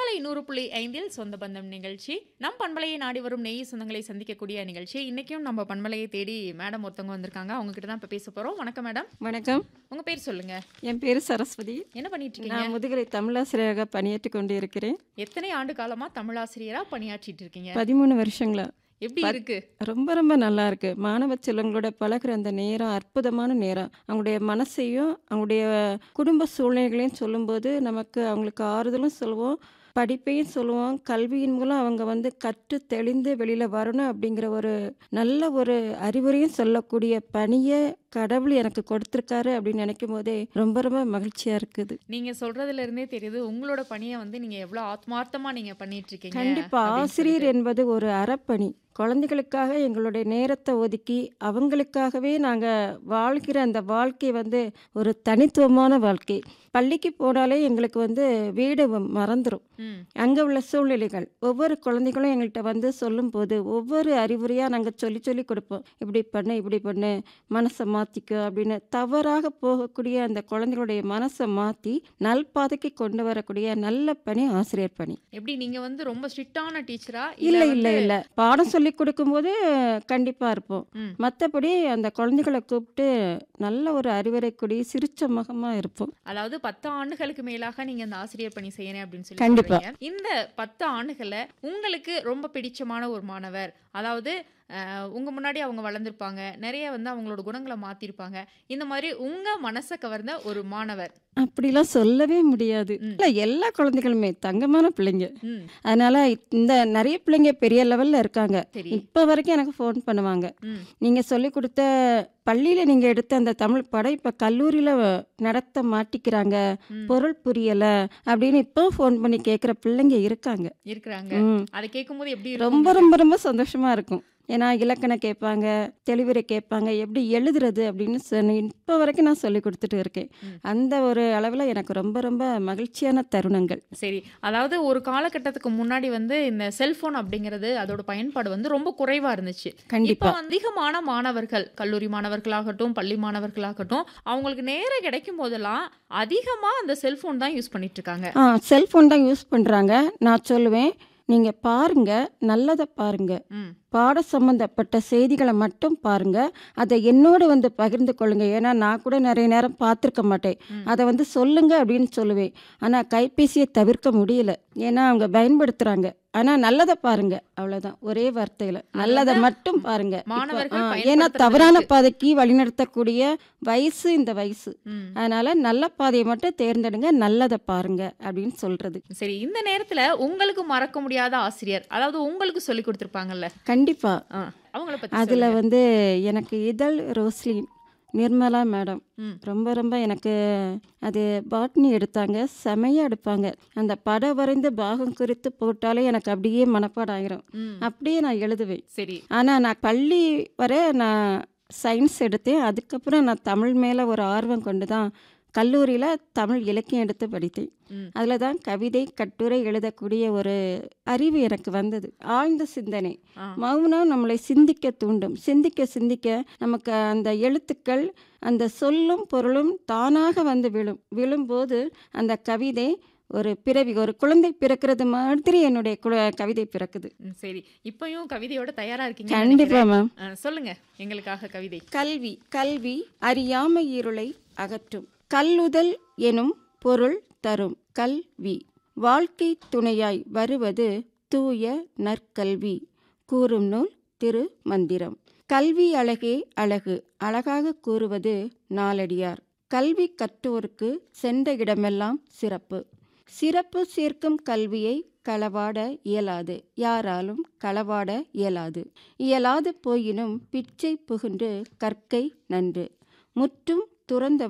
பண்பலை நூறு புள்ளி ஐந்தில் சொந்த பந்தம் நிகழ்ச்சி நம் பண்பலையை நாடி வரும் நெய் சொந்தங்களை சந்திக்கக்கூடிய நிகழ்ச்சி இன்னைக்கும் நம்ம பண்பலையை தேடி மேடம் ஒருத்தவங்க வந்திருக்காங்க அவங்க கிட்ட தான் இப்போ பேச போறோம் வணக்கம் மேடம் வணக்கம் உங்க பேர் சொல்லுங்க என் பேர் சரஸ்வதி என்ன பண்ணிட்டு இருக்கீங்க நான் முதுகலை தமிழாசிரியராக பணியாற்றி கொண்டு இருக்கிறேன் எத்தனை ஆண்டு காலமா தமிழாசிரியரா பணியாற்றிட்டு இருக்கீங்க பதிமூணு வருஷங்களா எப்படி இருக்கு ரொம்ப ரொம்ப நல்லா இருக்கு மாணவ செல்வங்களோட பழகுற அந்த நேரம் அற்புதமான நேரம் அவங்களுடைய மனசையும் அவங்களுடைய குடும்ப சூழ்நிலைகளையும் சொல்லும்போது நமக்கு அவங்களுக்கு ஆறுதலும் சொல்லுவோம் படிப்பையும் சொல்லுவோம் கல்வியின் மூலம் அவங்க வந்து கற்று தெளிந்து வெளியில் வரணும் அப்படிங்கிற ஒரு நல்ல ஒரு அறிவுரையும் சொல்லக்கூடிய பணியை கடவுள் எனக்கு கொடுத்துருக்காரு அப்படின்னு நினைக்கும் போதே ரொம்ப ரொம்ப மகிழ்ச்சியாக இருக்குது நீங்க சொல்றதுல இருந்தே தெரியுது உங்களோட பணியை வந்து நீங்க எவ்வளவு ஆத்மார்த்தமா நீங்க பண்ணிட்டு இருக்கீங்க கண்டிப்பா அப்படின்னு ஆசிரியர் சொல்லிட்டு. என்பது ஒரு அறப்பணி குழந்தைகளுக்காக எங்களுடைய நேரத்தை ஒதுக்கி அவங்களுக்காகவே நாங்கள் வாழ்கிற அந்த வாழ்க்கை வந்து ஒரு தனித்துவமான வாழ்க்கை பள்ளிக்கு போனாலே எங்களுக்கு வந்து வீடு வ- மறந்துரும் ம் அங்கே உள்ள சூழ்நிலைகள் ஒவ்வொரு குழந்தைகளும் எங்கள்கிட்ட வந்து சொல்லும்போது ஒவ்வொரு அறிவுரையாக நாங்கள் சொல்லி சொல்லி கொடுப்போம் இப்படி பண்ணு இப்படி பண்ணு மனசை மாற்றிக்கோ அப்படின்னு தவறாக போகக்கூடிய அந்த குழந்தைகளுடைய மனசை மாற்றி நல்பாதைக்கு கொண்டு வரக்கூடிய நல்ல பணி ஆசிரியர் பணி எப்படி நீங்க வந்து ரொம்ப ஸ்ட்ரிக்டான டீச்சரா இல்லை இல்லை இல்லை பாடம் சொல்லி கொடுக்கும்போது கண்டிப்பாக இருப்போம் ம். மற்றபடி அந்த குழந்தைகளை கூப்பிட்டு நல்ல ஒரு அறிவுரை கூடி சிரிச்ச முகமாக இருப்போம் அதாவது பத்து ஆண்டுகளுக்கு மேலாக நீங்க அந்த ஆசிரியர் பணி செய்யறேன் அப்படின்னு சொல்லி கண்டிப்பா. சொல்றீங்க. இந்த பத்து ஆண்டுகள்ல உங்களுக்கு ரொம்ப பிடிச்சமான ஒரு மாணவர் அதாவது அஹ், உங்க முன்னாடி அவங்க வளர்ந்துருப்பாங்க நிறைய வந்து அவங்களோட குணங்களை மாத்திருப்பாங்க இந்த மாதிரி உங்க மனசை கவர்ந்த ஒரு மாணவர் அப்படிலாம் சொல்லவே முடியாது ம். இல்லை எல்லா குழந்தைகளுமே தங்கமான பிள்ளைங்க ம் அதனால இந்த நிறைய பிள்ளைங்க பெரிய லெவலில் இருக்காங்க சரி இப்போ வரைக்கும் எனக்கு ஃபோன் பண்ணுவாங்க ம் நீங்கள் சொல்லி கொடுத்த பள்ளியில் நீங்கள் எடுத்த அந்த தமிழ் படம் இப்போ கல்லூரியில் நடத்த மாட்டிக்கிறாங்க ம். பொருள் புரியலை அப்படின்னு இப்போ ஃபோன் பண்ணி கேட்குற பிள்ளைங்க இருக்காங்க இருக்கிறாங்க ம் அதை கேட்கும்போது எப்படி ரொம்ப இருக்கும் ரொம்ப ரொம்ப சந்தோஷமா இருக்கும் ஏன்னா இலக்கணம் கேட்பாங்க தெளிவுரை கேட்பாங்க எப்படி எழுதுறது அப்படின்னு சொன்ன இப்போ வரைக்கும் நான் சொல்லி கொடுத்துட்டு இருக்கேன் ம். அந்த ஒரு அளவில் எனக்கு ரொம்ப ரொம்ப மகிழ்ச்சியான தருணங்கள் சரி அதாவது ஒரு காலகட்டத்துக்கு முன்னாடி வந்து இந்த செல்போன் அப்படிங்கிறது அதோட பயன்பாடு வந்து ரொம்ப குறைவா இருந்துச்சு கண்டிப்பா இப்போ அதிகமான மாணவர்கள் கல்லூரி மாணவர்களாகட்டும் பள்ளி மாணவர்களாகட்டும் அவங்களுக்கு நேரம் கிடைக்கும் போதெல்லாம் அதிகமா அந்த செல்போன் தான் யூஸ் பண்ணிட்டு இருக்காங்க ஆ செல்ஃபோன் தான் யூஸ் பண்ணுறாங்க நான் சொல்லுவேன் நீங்கள் பாருங்க நல்லதை பாருங்க ம் பாட சம்பந்தப்பட்ட செய்திகளை மட்டும் பாருங்க அதை என்னோட வந்து பகிர்ந்து கொள்ளுங்க ஏன்னா நான் கூட நிறைய நேரம் பார்த்துருக்க மாட்டேன் ம். அதை வந்து சொல்லுங்க அப்படின்னு சொல்லுவேன் ஆனால் கைபேசியை தவிர்க்க முடியல ஏன்னா அவங்க பயன்படுத்துறாங்க ஆனால் நல்லதை பாருங்க அவ்வளோதான் ஒரே வார்த்தையில் நல்லதை மட்டும் பாருங்க இப்போ, மாணவர்கள் ஆ, ஏன்னா பயன்படுத்துறது தவறான இருக்கு. பாதைக்கு வழிநடத்தக்கூடிய வயசு இந்த வயசு ம் அதனால நல்ல பாதையை மட்டும் தேர்ந்தெடுங்க நல்லதை பாருங்க அப்படின்னு சொல்றது சரி இந்த நேரத்துல உங்களுக்கு மறக்க முடியாத ஆசிரியர் அதாவது உங்களுக்கு சொல்லி கொடுத்துருப்பாங்கல்ல கண்டிப்பா ஆ, அவங்கள பத்தி அதில் சொல்லுங்க. வந்து எனக்கு இதழ் ரோஸ்லின் நிர்மலா மேடம் ம். ரொம்ப ரொம்ப எனக்கு அது பாட்னி எடுத்தாங்க செமையாக எடுப்பாங்க அந்த படம் வரைந்த பாகம் குறித்து போட்டாலே எனக்கு அப்படியே மனப்பாடம் ஆயிரும் ம் அப்படியே நான் எழுதுவேன் சரி ஆனால் நான் பள்ளி வரை நான் சயின்ஸ் எடுத்தேன் அதுக்கப்புறம் நான் தமிழ் மேலே ஒரு ஆர்வம் கொண்டு தான் கல்லூரியில் தமிழ் இலக்கியம் எடுத்து படித்தேன் ம் அதில் தான் கவிதை கட்டுரை எழுதக்கூடிய ஒரு அறிவு எனக்கு வந்தது ஆழ்ந்த சிந்தனை ஆ மௌனம் நம்மளை சிந்திக்க தூண்டும் சிந்திக்க சிந்திக்க நமக்கு அந்த எழுத்துக்கள் அந்த சொல்லும் பொருளும் தானாக வந்து விழும் விழும்போது அந்த கவிதை ஒரு பிறவி ஒரு குழந்தை பிறக்கிறது மாதிரி என்னுடைய குழ- கவிதை பிறக்குது ம், சரி இப்பயும் கவிதையோட தயாரா இருக்கீங்க கண்டிப்பா மேம் சொல்லுங்க எங்களுக்காக கவிதை கல்வி கல்வி அறியாமை இருளை அகற்றும் கல்லுதல் எனும் பொருள் தரும் கல்வி வாழ்க்கை துணையாய் வருவது தூய நற்கல்வி கூறும் நூல் திரு மந்திரம் கல்வி அழகே அழகு அழகாக கூறுவது நாலடியார் கல்வி கற்றோருக்கு சென்ற இடமெல்லாம் சிறப்பு சிறப்பு சேர்க்கும் கல்வியை களவாட இயலாது யாராலும் களவாட இயலாது இயலாது போயினும் பிச்சை புகுண்டு கற்கை நன்று முற்றும் துறந்த